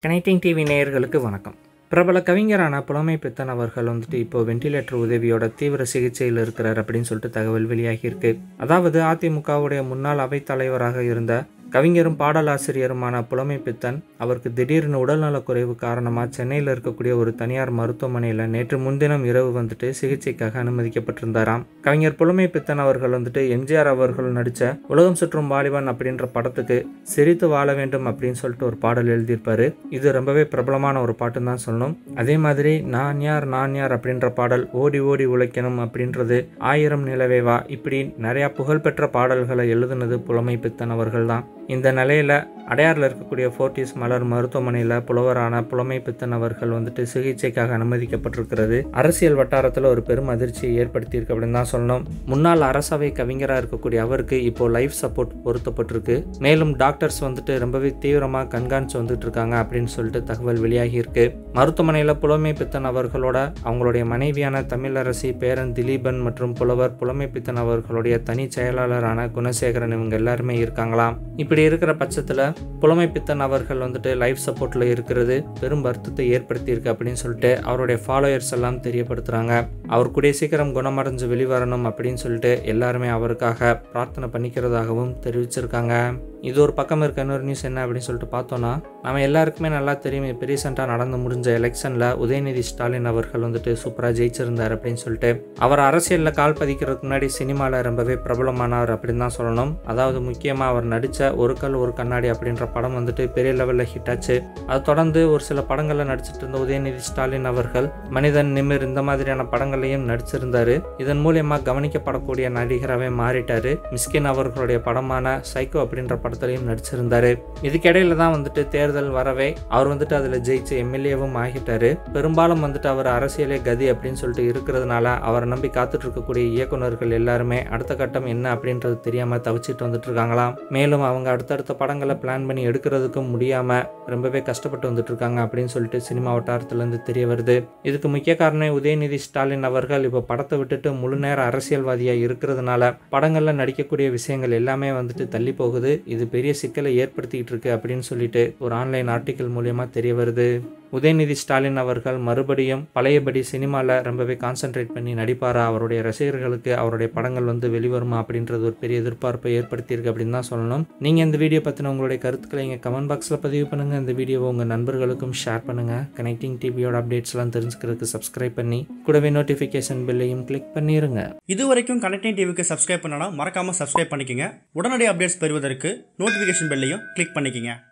connecting TV நேயர்களுக்கு வணக்கம் பிரபல கவிஞரான புலமை பித்தன் அவர்கள் வந்துட்டு இப்போ வெண்டிலேட்டர் உதவியோட தீவிர சிகிச்சையில் இருக்கிறார் அப்படின்னு சொல்லிட்டு தகவல் வெளியாகியிருக்கு அதாவது அதிமுகவுடைய முன்னாள் அவைத் தலைவராக இருந்த கவிஞரும் பாடலாசிரியருமான புலமை பித்தன் அவருக்கு திடீர்னு உடல்நலக் குறைவு காரணமாக சென்னையில் இருக்கக்கூடிய ஒரு தனியார் மருத்துவமனையில் நேற்று முன்தினம் இரவு வந்துட்டு சிகிச்சைக்காக அனுமதிக்கப்பட்டிருந்தாராம் கவிஞர் புலமை பித்தன் அவர்கள் வந்துட்டு எம்ஜிஆர் அவர்கள் நடித்த உலகம் சுற்றும் வாலிபன் அப்படின்ற படத்துக்கு சிரித்து வாழ வேண்டும் அப்படின்னு சொல்லிட்டு ஒரு பாடல் எழுதியிருப்பாரு இது ரொம்பவே பிரபலமான ஒரு பாட்டுன்னு தான் சொல்லணும் அதே மாதிரி நான் யார் நான் யார் அப்படின்ற பாடல் ஓடி ஓடி உழைக்கணும் அப்படின்றது ஆயிரம் நிலவே வா இப்படி நிறையா புகழ்பெற்ற பாடல்களை எழுதுனது புலமை பித்தன் அவர்கள் தான் இந்த நிலையில அடையாறில் இருக்கக்கூடிய ஃபோர்டிஸ் மலர் மருத்துவமனையில் புலவரான புலமை பித்தன் அவர்கள் வந்துட்டு சிகிச்சைக்காக அனுமதிக்கப்பட்டிருக்கிறது அரசியல் வட்டாரத்தில் ஒரு பெரும் அதிர்ச்சியை ஏற்படுத்தியிருக்கு அப்படின்னு தான் சொல்லணும் முன்னாள் அரசவை கவிஞராக இருக்கக்கூடிய அவருக்கு இப்போ லைஃப் சப்போர்ட் பொருத்தப்பட்டிருக்கு மேலும் டாக்டர்ஸ் வந்துட்டு ரொம்பவே தீவிரமாக கண்காணிச்சு வந்துட்டு இருக்காங்க அப்படின்னு சொல்லிட்டு தகவல் வெளியாகி இருக்கு மருத்துவமனையில் புலமை பித்தன் அவர்களோட அவங்களுடைய மனைவியான தமிழரசி பேரன் திலீபன் மற்றும் புலவர் புலமை பித்தன் அவர்களுடைய தனி செயலாளரான குணசேகரன் இவங்க எல்லாருமே இருக்காங்களாம் இப்படி இருக்கிற பட்சத்தில் புலமை பித்தன் அவர்கள் வந்துட்டு லைஃப் சப்போர்ட்டில் இருக்கிறது பெரும் வருத்தத்தை ஏற்படுத்தியிருக்கு அப்படின்னு சொல்லிட்டு அவருடைய ஃபாலோயர்ஸ் எல்லாம் தெரியப்படுத்துகிறாங்க அவர் கூடிய சீக்கிரம் குணமடைஞ்சு வெளிவரணும் அப்படின்னு சொல்லிட்டு எல்லாருமே அவருக்காக பிரார்த்தனை பண்ணிக்கிறதாகவும் தெரிவிச்சிருக்காங்க இது ஒரு பக்கம் இருக்க இன்னொரு நியூஸ் என்ன அப்படின்னு சொல்லிட்டு பார்த்தோன்னா நம்ம எல்லாருக்குமே நல்லா தெரியும் இப்போ ரீசெண்டாக நடந்து முடிஞ்ச எலெக்ஷனில் உதயநிதி ஸ்டாலின் அவர்கள் வந்துட்டு சூப்பராக ஜெயிச்சிருந்தார் அப்படின்னு சொல்லிட்டு அவர் அரசியலில் கால் பதிக்கிறதுக்கு முன்னாடி சினிமாவில் ரொம்பவே பிரபலமானவர் அப்படின்னு தான் சொல்லணும் அதாவது முக்கியமாக அவர் நடித்த ஒரு கல் ஒரு கண்ணாடி அப்படின்ற படம் வந்துட்டு பெரிய லெவலில் ஹிட் ஆச்சு அது தொடர்ந்து ஒரு சில படங்களில் நடிச்சிட்டு இருந்த உதயநிதி ஸ்டாலின் அவர்கள் மனிதன் நிமிர் இந்த மாதிரியான படங்களையும் நடிச்சிருந்தாரு இதன் மூலியமா கவனிக்கப்படக்கூடிய நடிகராகவே மாறிட்டாரு மிஸ்கின் அவர்களுடைய படமான சைக்கோ அப்படின்ற படத்திலையும் நடிச்சிருந்தாரு இதுக்கிடையில தான் வந்துட்டு தேர்தல் வரவே அவர் வந்துட்டு அதில் ஜெயிச்சு எம்எல்ஏவும் ஆகிட்டாரு பெரும்பாலும் வந்துட்டு அவர் அரசியலே கதி அப்படின்னு சொல்லிட்டு இருக்கிறதுனால அவரை நம்பி காத்துட்டு இருக்கக்கூடிய இயக்குனர்கள் எல்லாருமே அடுத்த கட்டம் என்ன அப்படின்றது தெரியாம தவிச்சிட்டு வந்துட்டு இருக்காங்களாம் மேலும் அவங்க அடுத்தடுத்த படங்களை பிளான் பண்ணி எடுக்கிறதுக்கும் முடியாம ரொம்பவே கஷ்டப்பட்டு வந்துட்டு இருக்காங்க அப்படின்னு சொல்லிட்டு சினிமா வட்டாரத்திலேருந்து தெரிய வருது இதுக்கு முக்கிய காரணம் உதயநிதி ஸ்டாலின் அவர்கள் இப்போ படத்தை விட்டுட்டு முழு நேர அரசியல்வாதியா இருக்கிறதுனால படங்கள்ல நடிக்கக்கூடிய விஷயங்கள் எல்லாமே வந்துட்டு தள்ளி போகுது இது பெரிய சிக்கலை ஏற்படுத்திக்கிட்டு இருக்கு அப்படின்னு சொல்லிட்டு ஒரு ஆன்லைன் ஆர்டிக்கல் மூலியமா தெரிய வருது உதயநிதி ஸ்டாலின் அவர்கள் மறுபடியும் பழையபடி சினிமாவில் ரொம்பவே கான்சென்ட்ரேட் பண்ணி நடிப்பாரா அவருடைய ரசிகர்களுக்கு அவருடைய படங்கள் வந்து வெளிவருமா அப்படின்றது ஒரு பெரிய எதிர்பார்ப்பை ஏற்படுத்தியிருக்கு அப்படின்னு தான் சொல்லணும் நீங்கள் இந்த வீடியோ பற்றின உங்களுடைய கருத்துக்களை இங்கே கமெண்ட் பாக்ஸில் பதிவு பண்ணுங்கள் இந்த வீடியோவை உங்கள் நண்பர்களுக்கும் ஷேர் பண்ணுங்கள் கனெக்டிங் டிவியோட அப்டேட்ஸ்லாம் தெரிஞ்சுக்கிறதுக்கு சப்ஸ்கிரைப் பண்ணி கூடவே நோட்டிஃபிகேஷன் பில்லையும் கிளிக் பண்ணிடுங்க இது வரைக்கும் கனெக்டிங் டிவிக்கு சப்ஸ்கிரைப் பண்ணனா மறக்காம சப்ஸ்கிரைப் பண்ணிக்கங்க உடனடி அப்டேட்ஸ் பெறுவதற்கு நோட்டிஃபிகேஷன் பெல்லையும் கிளிக் பண்ணிக்கங்க